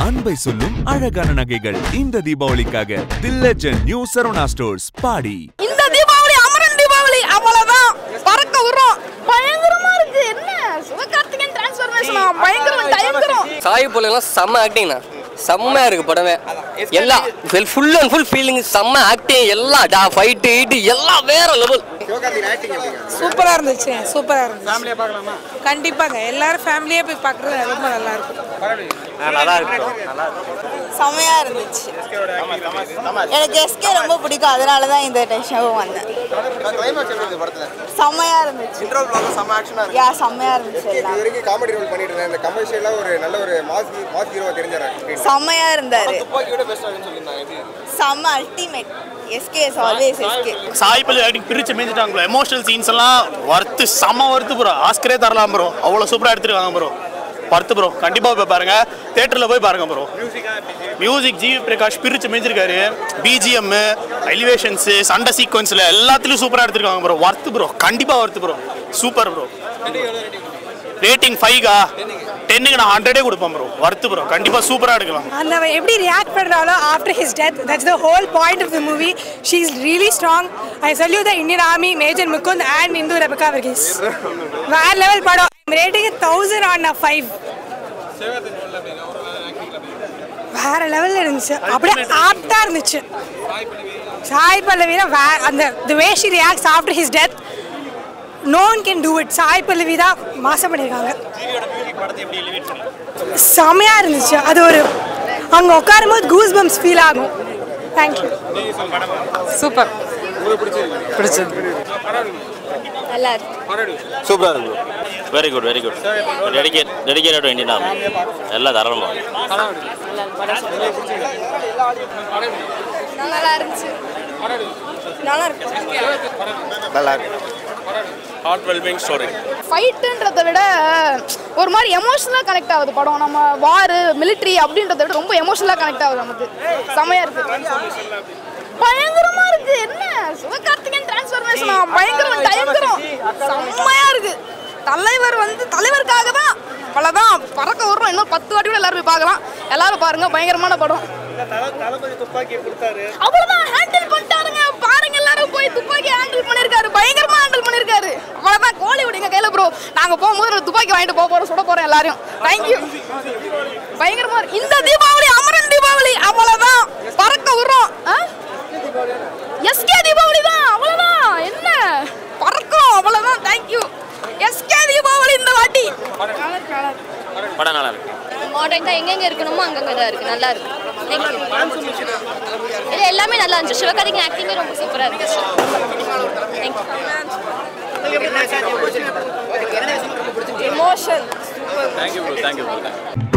அன்பை சொல்லும் அழகான நகைகள் இந்த தீபாவளிக்காக the legend new Saravana stores பாடி இந்த தீபாவளி அமரன் தீபாவளி அவ்வளவுதான் பறக்க விடுறோம் பயங்கரமா இருக்கு என்ன சிவகார்த்திகேயன் டிரான்ஸ்ஃபர்மேஷனா பயங்கரம் பயங்கரம் சாய் போலாம் செம்ம ஆக்டிங்ண்ணா செம்மையா இருக்கு படமே எல்லாம் ஃபுல் அண்ட் ஃபுல் ஃபீலிங் செம்ம ஆக்டிங் எல்லாம் டா ஃபைட்டு ஈட்டு எல்லாம் வேற லெவல் சூப்பரா இருந்துச்சு சூப்பரா இருந்துச்சு ஃபேமிலியா பார்க்கலாமா கண்டிப்பாங்க எல்லாரும் ஃபேமிலியா போய் பார்க்கறது ரொம்ப நல்லா இருக்கும் செமையா இருந்துச்சு எனக்கு எஸ்கே ரொம்ப பிடிக்கும் அதனால தான் இந்த ஷோ வந்தேன் செமையா இருந்துச்சு யா செமையா இருந்துச்சு எல்லாம் வரைக்கும் காமெடி ரோல் பண்ணிட்டு இருந்தேன் இந்த கமர்ஷியலா ஒரு நல்ல ஒரு மாஸ் மாஸ் ஹீரோவா தெரிஞ்சாரு செமையா இருந்தாரு செம்ம ultimate SK is always SK Sai பல்லு ஆக்டிங் பிரிச்சு மேய்ஞ்சிட்டாங்க ப்ரோ எமோஷனல் சீன்ஸ் எல்லாம் வர்த்து செம்ம வர்த்து ப்ரோ ஆஸ்கரே தரலாம் ப்ரோ அவ்வளோ சூப்பராக எடுத்துருக்காங்க ப்ரோ பர்த்து ப்ரோ கண்டிப்பாக போய் பாருங்க தேட்டரில் போய் பாருங்க ப்ரோ மியூசிக் ஜிவி பிரகாஷ் பிரிச்சு மேய்ஞ்சிருக்காரு பிஜிஎம் எலிவேஷன்ஸு சண்டை சீக்வன்ஸில் எல்லாத்துலேயும் சூப்பராக எடுத்துருக்காங்க ப்ரோ வர்த்து ப்ரோ கண்டிப்பாக worth bro super bro rating ஃபைவ்கா டென்னுக்கு நான் ஹண்ட்ரடே கொடுப்பேன் ப்ரோ வர்த்து ப்ரோ கண்டிப்பாக சூப்பராக எடுக்கலாம் அந்த அவன் எப்படி ரியாக்ட் பண்றாளோ after his death that's the whole point of the movie she is really strong I salute the Indian army major Mukund and Indhu Rebecca Varghese வேற லெவல் படம் ரேட்டிங் தௌசண்ட் ஆன் ஃபைவ் வேற லெவல்ல இருந்துச்சு அப்படியே ஆப்டா இருந்துச்சு சாய் பல்லவினா வே அந்த the way she reacts after his death no one can do it Sai Pallavi தான் மாசம் பண்ணியிருக்காங்க செமையா இருந்துச்சு அது ஒரு அங்கே உட்காரும் போது கூஸ் பம்ஸ் ஃபீல் ஆகும் தேங்க்யூ சூப்பர் பிடிச்சது நல்லா இருக்கு சூப்பரா இருக்கு very good very good dedicate dedicated to Indian army எல்லாம் தாராளமாக நல்லா இருந்துச்சு நல்லா இருக்கு நல்லா இருக்கு ஹார்ட் வெல்மிங் ஸ்டோரி ஃபைட்டுன்றதை விட ஒரு மாதிரி எமோஷனலாக கனெக்ட் ஆகுது படம் நம்ம வார் மிலிட்ரி அப்படின்றத விட ரொம்ப எமோஷனலாக கனெக்ட் ஆகுது நமக்கு செமையா இருக்கு பயங்கரமா இருக்கு என்ன சிவகார்த்திகேயன் டிரான்ஸ்ஃபர்மேஷனா பயங்கரம் பயங்கரம் செம்மையா இருக்கு தலைவர் வந்து தலைவருக்காக தான் அவ்வளோதான் பறக்க வரும் இன்னும் பத்து வாட்டி கூட எல்லாரும் போய் பார்க்கலாம் எல்லாரும் பாருங்க பயங்கரமான படம் அவ்வளவுதான் ஹேண்டில் பண்ணிட்டாருங்க பாருங்க எல்லாரும் போய் துப்பாக்கி ஹேண்டில் பண்ணிருக்காரு பயங்கரமா ஹேண்டில் பண்ணிருக்காரு அவ்வளவுதான் கோலி விடுங்க கையில ப்ரோ நாங்க போகும்போது ஒரு துப்பாக்கி வாங்கிட்டு போக போறோம் சுட போறோம் எல்லாரையும் தேங்க்யூ பயங்கரமா இருக்கு. இந்த தீபாவளி அமரன் தீபாவளி அவ்வளவுதான் பறக்க விடுறோம் எஸ்கே தீபாவளி தான் அவ்வளவுதான் என்ன பறக்கும் அவ்வளவுதான் தேங்க்யூ எஸ்கே தீபாவளி இந்த வாட்டி படம் நல்லா இருக்கு மாடர்ன் தான் எங்கெங்க இருக்கணுமோ அங்கங்க தான் இருக்கு நல்லா இருக்கு தேங்க்யூ இது எல்லாமே நல்லா இருந்துச்சு சிவகார்த்திகேயன் ஆக்டிங்கே ரொம்ப சூப்பரா இருந்துச்சு thank you emotion thank you bro thank you bro